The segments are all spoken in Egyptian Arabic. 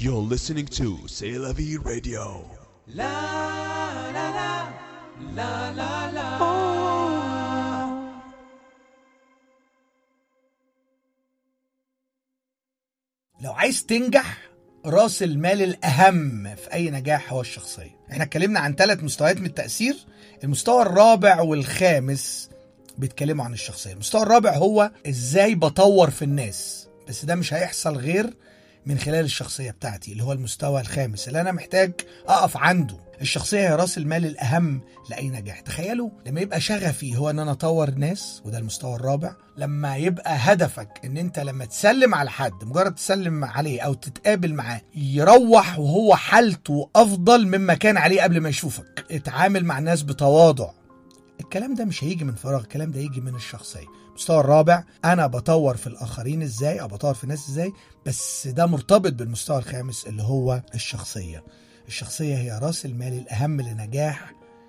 You're listening to C'est la vie radio. لو عايز تنجح راس المال الأهم في أي نجاح هو الشخصية احنا اتكلمنا عن ثلاث مستويات من التأثير المستوى الرابع والخامس بيتكلموا عن الشخصية المستوى الرابع هو ازاي بطور في الناس بس ده مش هيحصل غير من خلال الشخصية بتاعتي اللي هو المستوى الخامس اللي أنا محتاج أقف عنده الشخصية هي راس المال الأهم لأي نجاح تخيلوا لما يبقى شغفي هو أن أنا أطور الناس وده المستوى الرابع لما يبقى هدفك أن أنت لما تسلم على حد مجرد تسلم عليه أو تتقابل معاه يروح وهو حالته أفضل مما كان عليه قبل ما يشوفك اتعامل مع الناس بتواضع الكلام ده مش هيجي من فراغ الكلام ده يجي من الشخصيه المستوى الرابع انا بطور في الاخرين ازاي او بطور في الناس ازاي بس ده مرتبط بالمستوى الخامس اللي هو الشخصيه الشخصيه هي راس المال الاهم لنجاح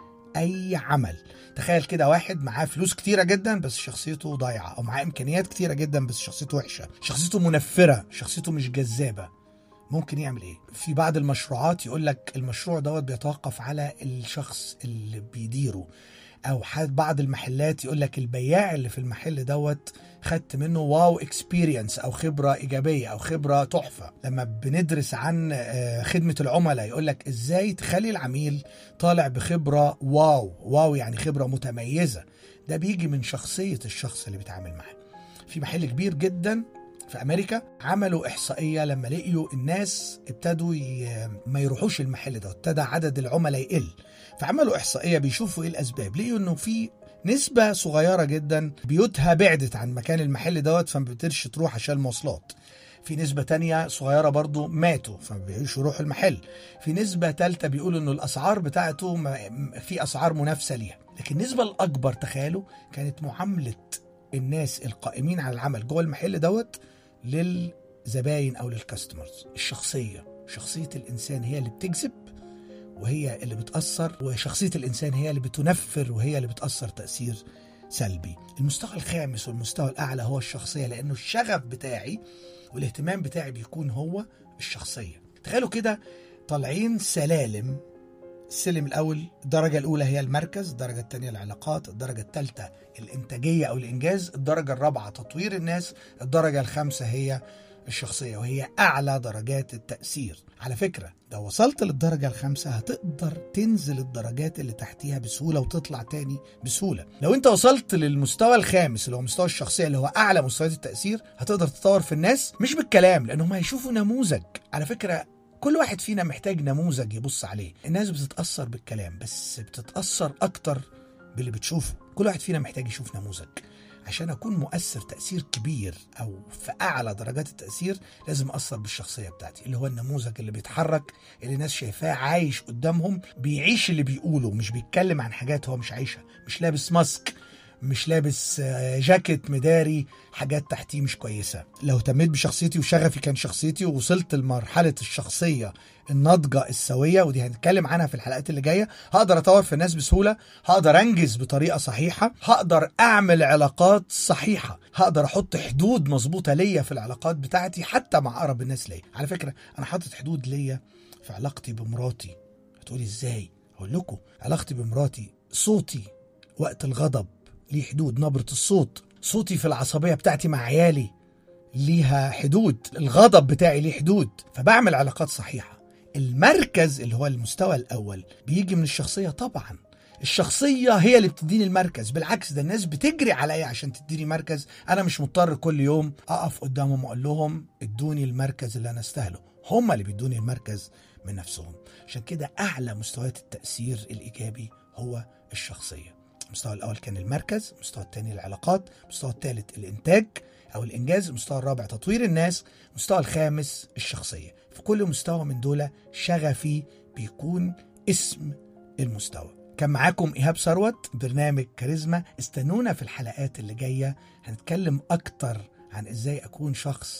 اي عمل تخيل كده واحد معاه فلوس كتيره جدا بس شخصيته ضايعه او معاه امكانيات كتيره جدا بس شخصيته وحشه شخصيته منفره شخصيته مش جذابه ممكن يعمل ايه في بعض المشروعات يقول لك المشروع دوت بيتوقف على الشخص اللي بيديره او حد بعض المحلات يقول لك البياع اللي في المحل دوت خدت منه واو اكسبيرينس او خبره ايجابيه او خبره تحفه لما بندرس عن آه، خدمه العملاء يقول لك ازاي تخلي العميل طالع بخبره واو واو يعني خبره متميزه ده بيجي من شخصيه الشخص اللي بيتعامل معاه في محل كبير جدا في امريكا عملوا احصائيه لما لقيوا الناس ابتدوا ي... ما يروحوش المحل ده ابتدى عدد العملاء يقل فعملوا احصائيه بيشوفوا ايه الاسباب لقيوا انه في نسبة صغيرة جدا بيوتها بعدت عن مكان المحل دوت فما بتقدرش تروح عشان المواصلات في نسبة تانية صغيرة برضو ماتوا فما بيقدروش يروحوا المحل في نسبة تالتة بيقولوا انه الاسعار بتاعته ما- في اسعار منافسة ليها لكن النسبة الاكبر تخيلوا كانت معاملة الناس القائمين على العمل جوه المحل دوت للزباين او للكاستمرز الشخصيه شخصيه الانسان هي اللي بتجذب وهي اللي بتاثر وشخصيه الانسان هي اللي بتنفر وهي اللي بتاثر تاثير سلبي المستوى الخامس والمستوى الاعلى هو الشخصيه لانه الشغف بتاعي والاهتمام بتاعي بيكون هو الشخصيه تخيلوا كده طالعين سلالم السلم الاول الدرجه الاولى هي المركز الدرجه الثانيه العلاقات الدرجه الثالثه الانتاجيه او الانجاز الدرجه الرابعه تطوير الناس الدرجه الخامسه هي الشخصيه وهي اعلى درجات التاثير على فكره لو وصلت للدرجه الخامسه هتقدر تنزل الدرجات اللي تحتيها بسهوله وتطلع تاني بسهوله لو انت وصلت للمستوى الخامس اللي هو مستوى الشخصيه اللي هو اعلى مستويات التاثير هتقدر تطور في الناس مش بالكلام لانهم هيشوفوا نموذج على فكره كل واحد فينا محتاج نموذج يبص عليه الناس بتتأثر بالكلام بس بتتأثر أكتر باللي بتشوفه كل واحد فينا محتاج يشوف نموذج عشان أكون مؤثر تأثير كبير أو في أعلى درجات التأثير لازم أثر بالشخصية بتاعتي اللي هو النموذج اللي بيتحرك اللي الناس شايفاه عايش قدامهم بيعيش اللي بيقوله مش بيتكلم عن حاجات هو مش عايشها مش لابس ماسك مش لابس آه، جاكيت مداري حاجات تحتيه مش كويسة لو اهتميت بشخصيتي وشغفي كان شخصيتي ووصلت لمرحلة الشخصية الناضجة السوية ودي هنتكلم عنها في الحلقات اللي جاية هقدر أطور في الناس بسهولة هقدر أنجز بطريقة صحيحة هقدر أعمل علاقات صحيحة هقدر أحط حدود مظبوطة ليا في العلاقات بتاعتي حتى مع أقرب الناس ليا على فكرة أنا حاطط حدود ليا في علاقتي بمراتي هتقولي إزاي أقول لكم علاقتي بمراتي صوتي وقت الغضب ليه حدود نبرة الصوت صوتي في العصبية بتاعتي مع عيالي ليها حدود الغضب بتاعي ليه حدود فبعمل علاقات صحيحة المركز اللي هو المستوى الأول بيجي من الشخصية طبعا الشخصية هي اللي بتديني المركز بالعكس ده الناس بتجري عليا عشان تديني مركز أنا مش مضطر كل يوم أقف قدامهم وأقول لهم ادوني المركز اللي أنا أستاهله هم اللي بيدوني المركز من نفسهم عشان كده أعلى مستويات التأثير الإيجابي هو الشخصية المستوى الأول كان المركز المستوى الثاني العلاقات المستوى الثالث الإنتاج أو الإنجاز المستوى الرابع تطوير الناس المستوى الخامس الشخصية في كل مستوى من دول شغفي بيكون اسم المستوى كان معاكم إيهاب ثروت برنامج كاريزما استنونا في الحلقات اللي جاية هنتكلم أكتر عن إزاي أكون شخص